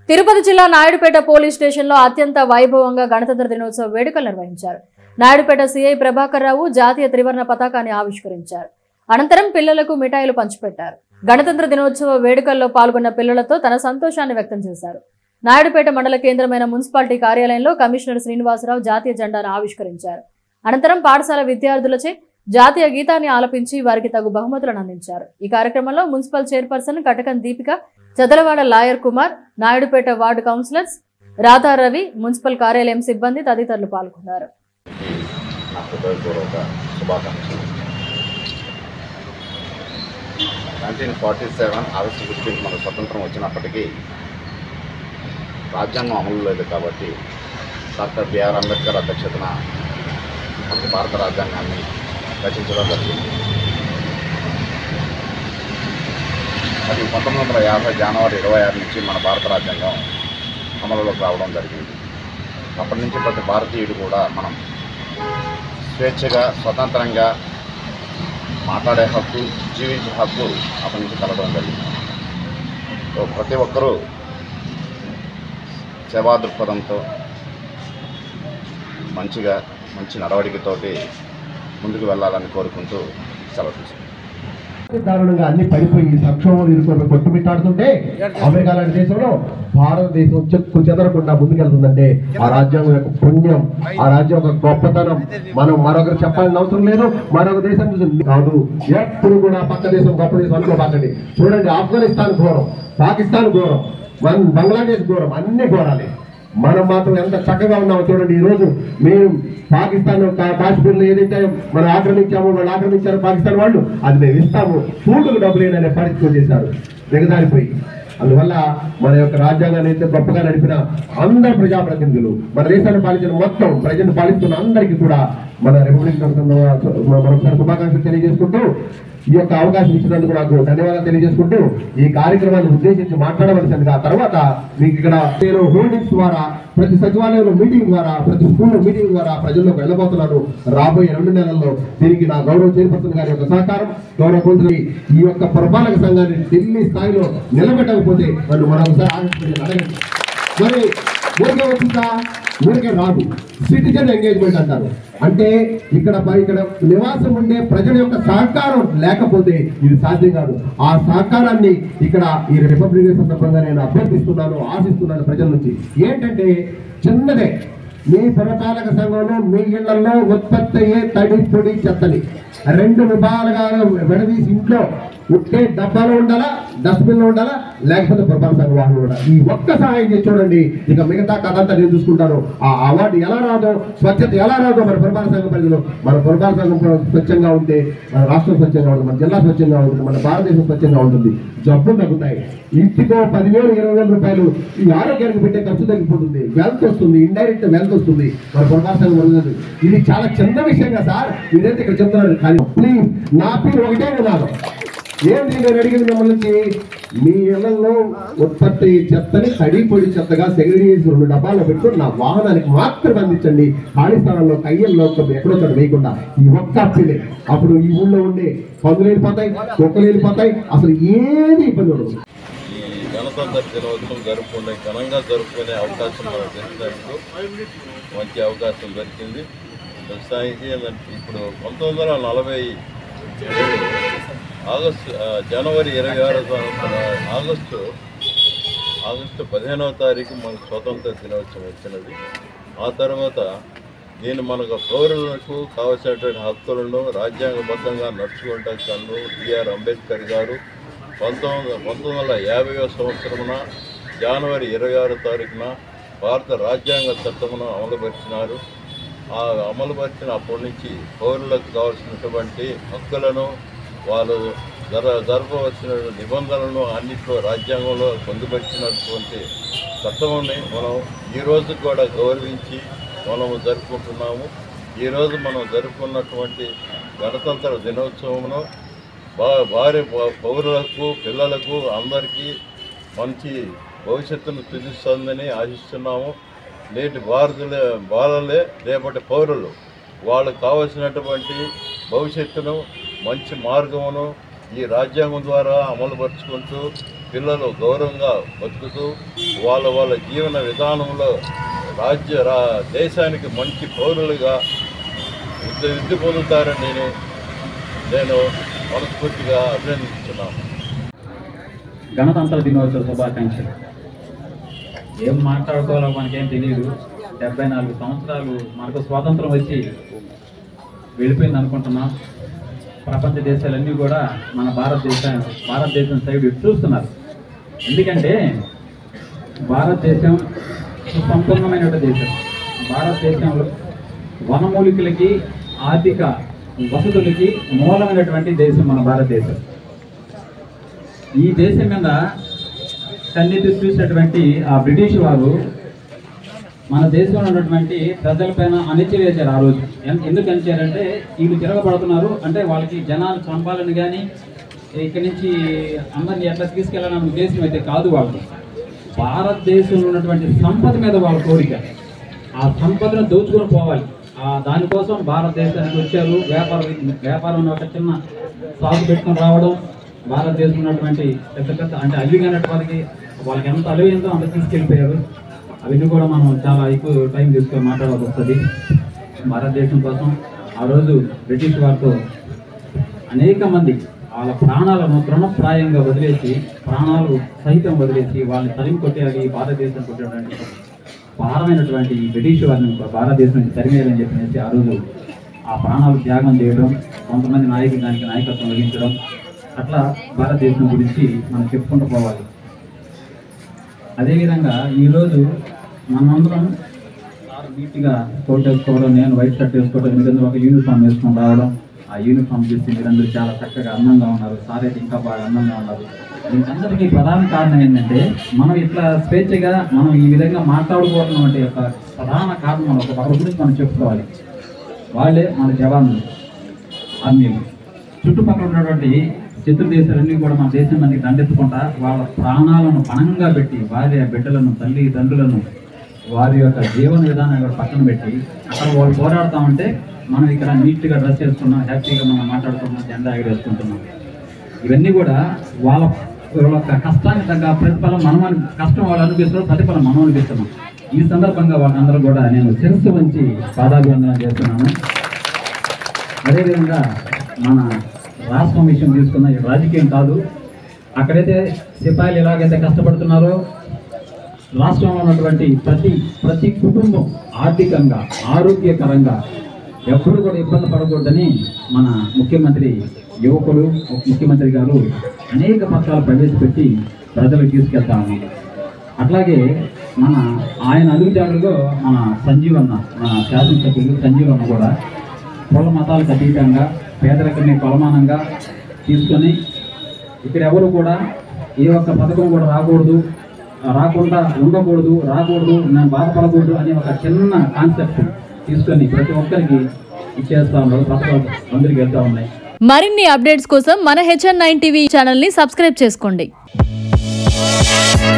తిరుపతి జిల్లా నాయుడుపేట పోలీస్ స్టేషన్లో అత్యంత వైభవంగా గణతంత్ర దినోత్సవ వేడుకలు నిర్వహించారు నాయుడుపేట సిఐ ప్రభాకర్ రావు జాతీయ త్రివర్ణ పతాకాన్ని ఆవిష్కరించారు అనంతరం పిల్లలకు మిఠాయిలు పంచిపెట్టారు గణతంత్ర దినోత్సవ వేడుకల్లో పాల్గొన్న పిల్లలతో తన సంతోషాన్ని వ్యక్తం చేశారు నాయుడుపేట మండల కేంద్రమైన మున్సిపాలిటీ కార్యాలయంలో కమిషనర్ శ్రీనివాసరావు జాతీయ జెండాను ఆవిష్కరించారు అనంతరం పాఠశాల విద్యార్థులచే జాతీయ గీతాన్ని ఆలపించి వారికి తగు బహుమతులను అందించారు ఈ కార్యక్రమంలో municipal chairperson Katakam Deepika Chadalavada lawyer Kumar Naidupeta ward councillors Radha Ravi municipal కార్యాలయం సిబ్బంది తదితరులు పాల్గొన్నారు నా హృదయపూర్వక శుభాకాంక్షలు నైన్టీన్ ఫార్టీ సెవెన్ ఆగస్టు ఫిఫ్టీన్ మనకు స్వతంత్రం వచ్చినప్పటికీ రాజ్యాంగం అమలు లేదు కాబట్టి డాక్టర్ బిఆర్ అంబేద్కర్ అధ్యక్షతన మనకు భారత రాజ్యాంగాన్ని రచించడం జరిగింది అది పంతొమ్మిది వందల యాభై జనవరి ఇరవై ఆరు నుంచి మన భారత రాజ్యాంగం అమలులోకి రావడం జరిగింది అప్పటి నుంచి ప్రతి భారతీయుడు కూడా మనం స్వేచ్ఛగా స్వతంత్రంగా మాట్లాడే హక్కు జీవించే హక్కు అప్పటి నుంచి కలగడం జరిగింది సో ప్రతి ఒక్కరూ సేవా దృక్పథంతో మంచిగా మంచి నడవడికతోటి ముందుకు వెళ్ళాలని కోరుకుంటూ సెలవు తీసుకుంటాం దారుణంగా అన్ని పడిపోయి సంక్షోభం ఇరుకొని కొట్టుమిట్టాడుతుంటే అమెరికా లాంటి దేశంలో భారతదేశం చెక్కు చెదరకుండా ముందుకెళ్తుందంటే ఆ రాజ్యాంగం యొక్క పుణ్యం ఆ రాజ్యం యొక్క గొప్పతనం మనం మరొకరు చెప్పాల్సిన అవసరం లేదు మరొక దేశం చూసి కాదు ఎప్పుడు కూడా పక్క దేశం గొప్ప దేశం అనుకోబాకండి చూడండి ఆఫ్ఘనిస్తాన్ ఘోరం పాకిస్తాన్ ఘోరం మన బంగ్లాదేశ్ ఘోరం అన్ని ఘోరాలే మనం మాత్రం ఎంత చక్కగా ఉన్నామో చూడండి ఈ రోజు మేము పాకిస్తాన్ కా- కాశ్మీర్లో ఏదైతే మనం ఆక్రమించామో వాళ్ళు ఆక్రమించారు పాకిస్తాన్ వాళ్ళు అది మేము ఇస్తాము ఫూటుకు డబ్బులు ఏంటనే పరిస్థితి చేశారు దిగజారిపోయి అందువల్ల మన యొక్క రాజ్యాంగాన్ని అయితే గొప్పగా నడిపిన అందరు ప్రజాప్రతినిధులు మన దేశాన్ని పాలించిన మొత్తం ప్రజలను పాలిస్తున్న అందరికీ కూడా మన రిపబ్లిక్ మరొకసారి శుభాకాంక్షలు తెలియజేసుకుంటూ ఈ యొక్క అవకాశం ఇచ్చినందుకు నాకు ధన్యవాదాలు తెలియజేసుకుంటూ ఈ కార్యక్రమాన్ని ఉద్దేశించి మాట్లాడవలసిందిగా ఆ తర్వాత మీకు ఇక్కడ నేను హోర్డింగ్స్ ద్వారా ప్రతి సచివాలయంలో మీటింగ్ ద్వారా ప్రతి స్కూల్లో మీటింగ్ ద్వారా ప్రజల్లోకి వెళ్ళబోతున్నాను రాబోయే రెండు నెలల్లో దీనికి నా గౌరవ చైర్పర్సన్ గారి యొక్క సహకారం గౌరవ మంత్రి ఈ యొక్క పురపాలక సంఘాన్ని ఢిల్లీ స్థాయిలో నిలబెట్టకపోతే నన్ను మరొకసారి ఆలోచించి అడగండి మరి ఊరికే వచ్చిందా ఊరికే రాదు సిటిజన్ ఎంగేజ్మెంట్ అంటారు అంటే ఇక్కడ ప- ఇక్కడ నివాసం ఉండే ప్రజల యొక్క సహకారం లేకపోతే ఇది సాధ్యం కాదు ఆ సహకారాన్ని ఇక్కడ ఈ రిపబ్లిక్ డే సందర్భంగా నేను అభ్యర్థిస్తున్నాను ఆశిస్తున్నాను ప్రజల నుంచి ఏంటంటే చిన్నదే మీ పురపాలక సంఘంలో మీ ఇళ్లలో ఉత్పత్తి అయ్యే తడి పొడి చెత్తని రెండు విభాగాలుగా విడదీసి ఇంట్లో ఉంటే డబ్బాలో ఉండాలా డస్ట్బిన్ లో ఉండాలా లేకపోతే పురపాలక సంఘం వాహనం ఉండాలి ఈ ఒక్క సహాయం చేసి చూడండి ఇక మిగతా కథ అంతా నేను చూసుకుంటాను ఆ అవార్డు ఎలా రాదో స్వచ్ఛత ఎలా రాదో మన పురపాలక సంఘం పరిధిలో మన పురపాలక సంఘం స్వచ్ఛంగా ఉంటే మన రాష్ట్రం స్వచ్ఛంగా ఉంటుంది మన జిల్లా స్వచ్ఛంగా ఉంటుంది మన భారతదేశం స్వచ్ఛంగా ఉంటుంది జబ్బులు తగ్గుతాయి ఇంటికో పదివేలు ఇరవై వేల రూపాయలు ఈ ఆరోగ్యానికి పెట్టే ఖర్చు తగ్గిపోతుంది వెల్త్ వస్తుంది ఇండైరెక్ట్ వెల్త్ వస్తుంది మన పురపాలక సంఘం ఉన్నది ఇది చాలా చిన్న విషయంగా సార్ మీరైతే ఇక్కడ చెప్తున్నారు కానీ ప్లీజ్ నా పేరు ఒకటే వినాలి ఏంటి నేను అడిగింది మిమ్మల్ని నుంచి మీ ఇళ్లలో ఉత్పత్తి చెత్తని తడి పొడి చెత్తగా సెగ్రిగేసి రెండు డబ్బాల్లో పెట్టుకుని నా వాహనానికి మాత్రమే అందించండి ఖాళీ స్థలంలో కయ్యల్లో ఎక్కడో చోట వేయకుండా ఈ ఒక్క అప్పిలే అప్పుడు ఈ ఊళ్ళో ఉండే పందులు వెళ్ళిపోతాయి కుక్కలు వెళ్ళిపోతాయి అసలు ఏది ఇబ్బంది ఉండదు ఈ గణతంత్ర దినోత్సవం జరుపుకునే ఘనంగా జరుపుకునే అవకాశం మనకు తెలిసినట్టు మంచి అవకాశం దొరికింది ప్రస్తుతానికి ఏంటంటే ఇప్పుడు పంతొమ్మిది వందల నలభై ఏడు ఆగస్టు ఆ, జనవరి ఇరవై ఆరో సంవత్సరం ఆగస్టు ఆగస్టు పదిహేనవ తారీఖు మనకు స్వతంత్ర దినోత్సవం వచ్చినది ఆ తర్వాత దీన్ని మనకు పౌరులకు కావలసినటువంటి హక్కులను రాజ్యాంగబద్ధంగా నడుచుకుంటాను బిఆర్ అంబేద్కర్ గారు పంతొమ్మిది పంతొమ్మిది వందల యాభైవ సంవత్సరమున జనవరి ఇరవై ఆరో తారీఖున భారత రాజ్యాంగ చట్టమును అమలుపరిచినారు ఆ అమలుపరిచిన అప్పటి నుంచి పౌరులకు కావాల్సినటువంటి హక్కులను వాళ్ళు జర జరపవలసిన నిబంధనలను అన్నింటిలో రాజ్యాంగంలో పొందుపరిచినటువంటి చట్టముని మనం ఈ రోజు కూడా గౌరవించి మనము జరుపుకుంటున్నాము ఈరోజు మనం జరుపుకున్నటువంటి గణతంత్ర దినోత్సవమును బా భార్య పౌ- పౌరులకు పిల్లలకు అందరికీ మంచి భవిష్యత్తును చూపిస్తుందని ఆశిస్తున్నాము నేటి భారతులే బాలలే రేపటి పౌరులు వాళ్ళకు కావలసినటువంటి భవిష్యత్తును మంచి మార్గమును ఈ రాజ్యాంగం ద్వారా అమలుపరుచుకుంటూ పిల్లలు గౌరవంగా బతుకుతూ వాళ్ళ వాళ్ళ జీవన విధానంలో రాజ్య రా దేశానికి మంచి పౌరులుగా విద్య విద్య పొందుతారని నేను నేను మనస్ఫూర్తిగా అభినందిస్తున్నాను గణతంత్ర దినోత్సవ శుభాకాంక్షలు ఏం మాట్లాడుకోవాలో మనకేం తెలియదు డెబ్బై నాలుగు సంవత్సరాలు మనకు స్వాతంత్రం వచ్చి వెళ్ళిపోయింది అనుకుంటున్నాం ప్రపంచ దేశాలన్నీ కూడా మన భారతదేశం భారతదేశం సైడ్ చూస్తున్నారు ఎందుకంటే భారతదేశం సంపూర్ణమైనటువంటి దేశం భారతదేశంలో వనమూలికలకి ఆర్థిక వసతులకి మూలమైనటువంటి దేశం మన భారతదేశం ఈ దేశం మీద కన్నెత్తి చూసినటువంటి ఆ బ్రిటిష్ వారు మన దేశంలో ఉన్నటువంటి ప్రజలపైన అణిచివేశారు ఆ రోజు ఎన్- ఎందుకు అణిచారంటే వీళ్ళు తిరగబడుతున్నారు అంటే వాళ్ళకి జనాలు చంపాలని కానీ ఇక్కడి నుంచి అందరిని ఎట్లా తీసుకెళ్ళాలన్న ఉద్దేశం అయితే కాదు వాళ్ళకి భారతదేశంలో ఉన్నటువంటి సంపద మీద వాళ్ళ కోరిక ఆ సంపదను దోచుకొని పోవాలి ఆ దానికోసం భారతదేశానికి వచ్చారు వ్యాపార వ్యాపారం ఒక చిన్న సాగు పెట్టుకొని రావడం భారతదేశంలో ఉన్నటువంటి పెద్ద పెద్ద అంటే అలివిగానట్టు వాళ్ళకి వాళ్ళకి ఎంత అలివిందో అంత తీసుకెళ్ళిపోయారు అవన్నీ కూడా మనం చాలా ఎక్కువ టైం తీసుకొని మాట్లాడాల్సి వస్తుంది భారతదేశం కోసం ఆ రోజు బ్రిటిష్ వారితో అనేక మంది వాళ్ళ ప్రాణాలను తృణప్రాయంగా వదిలేసి ప్రాణాలు సహితం వదిలేసి వాళ్ళని తరిమి కొట్టేయాలి ఈ భారతదేశం కొట్టేటువంటి భారమైనటువంటి ఈ బ్రిటిష్ వారిని భారతదేశం నుంచి తరిమేయాలని చెప్పేసి ఆ రోజు ఆ ప్రాణాలు త్యాగం చేయడం కొంతమంది నాయకులు దానికి నాయకత్వం వహించడం అట్లా భారతదేశం గురించి మనం చెప్పుకుంటూ పోవాలి అదేవిధంగా ఈరోజు మనమందరం సార్ నీట్గా కోట్ వేసుకోవడం నేను వైట్ షర్ట్ వేసుకోవడం మీరందరూ ఒక యూనిఫామ్ వేసుకొని రావడం ఆ యూనిఫామ్ చూసి మీరందరూ చాలా చక్కగా అందంగా ఉన్నారు సార్ అయితే ఇంకా బాగా అందంగా ఉన్నారు దీనికందరికీ ప్రధాన కారణం ఏంటంటే మనం ఇట్లా స్వేచ్ఛగా మనం ఈ విధంగా మాట్లాడుకోవడం అంటే యొక్క ప్రధాన కారణం మనం ఒక ఒకరి గురించి మనం చెప్పుకోవాలి వాళ్ళే మన జవాన్లు ఆర్మీలు చుట్టుపక్కల ఉన్నటువంటి శత్రు దేశాలన్నీ కూడా మన దేశం మందికి దండెత్తుకుంటా వాళ్ళ ప్రాణాలను పణంగా పెట్టి భార్య బిడ్డలను తల్లి తండ్రులను వారి యొక్క జీవన విధానం కూడా పక్కన పెట్టి అక్కడ వాళ్ళు పోరాడుతూ ఉంటే మనం ఇక్కడ నీట్గా డ్రెస్ చేసుకున్నాం హ్యాపీగా మనం మాట్లాడుతున్నాం జెండా ఎగరేసుకుంటున్నాం ఇవన్నీ కూడా వాళ్ళ వాళ్ళ యొక్క కష్టానికి తగ్గ ప్రతిఫలం మనం అని- కష్టం వాళ్ళు అనిపిస్తున్నారు ప్రతిఫలం మనం అనిపిస్తున్నాం ఈ సందర్భంగా వాళ్ళందరూ కూడా నేను శిరస్సు వంచి పాదాభివందనం చేస్తున్నాను అదేవిధంగా మన రాష్ట్రం విషయం తీసుకున్న ఇది రాజకీయం కాదు అక్కడైతే సిపాయిలు ఎలాగైతే కష్టపడుతున్నారో రాష్ట్రంలో ఉన్నటువంటి ప్రతి ప్రతి కుటుంబం ఆర్థికంగా ఆరోగ్యకరంగా ఎప్పుడు కూడా ఇబ్బంది పడకూడదని మన ముఖ్యమంత్రి యువకులు ముఖ్యమంత్రి గారు అనేక పథకాలు ప్రవేశపెట్టి ప్రజలకు తీసుకెళ్తా ఉన్నారు అట్లాగే మన ఆయన అడుగుజాడులో మన సంజీవ్ అన్న మన శాసనసభ్యులు సంజీవ్ అన్న కూడా కుల మతాలకు అతీతంగా పేదరికని కొలమానంగా తీసుకొని ఇక్కడ ఎవరు కూడా ఏ ఒక్క పథకం కూడా రాకూడదు రాకుండా ఉండకూడదు రాకూడదు నేను బాధపడకూడదు అనే ఒక చిన్న కాన్సెప్ట్ తీసుకొని ప్రతి ఒక్కరికి ఇచ్చేస్తా ఉన్నారు పథకాలు అందరికి వెళ్తా ఉన్నాయి మరిన్ని అప్డేట్స్ కోసం మన హెచ్ఎన్ నైన్ టీవీ ఛానల్ని సబ్స్క్రైబ్ చేసుకోండి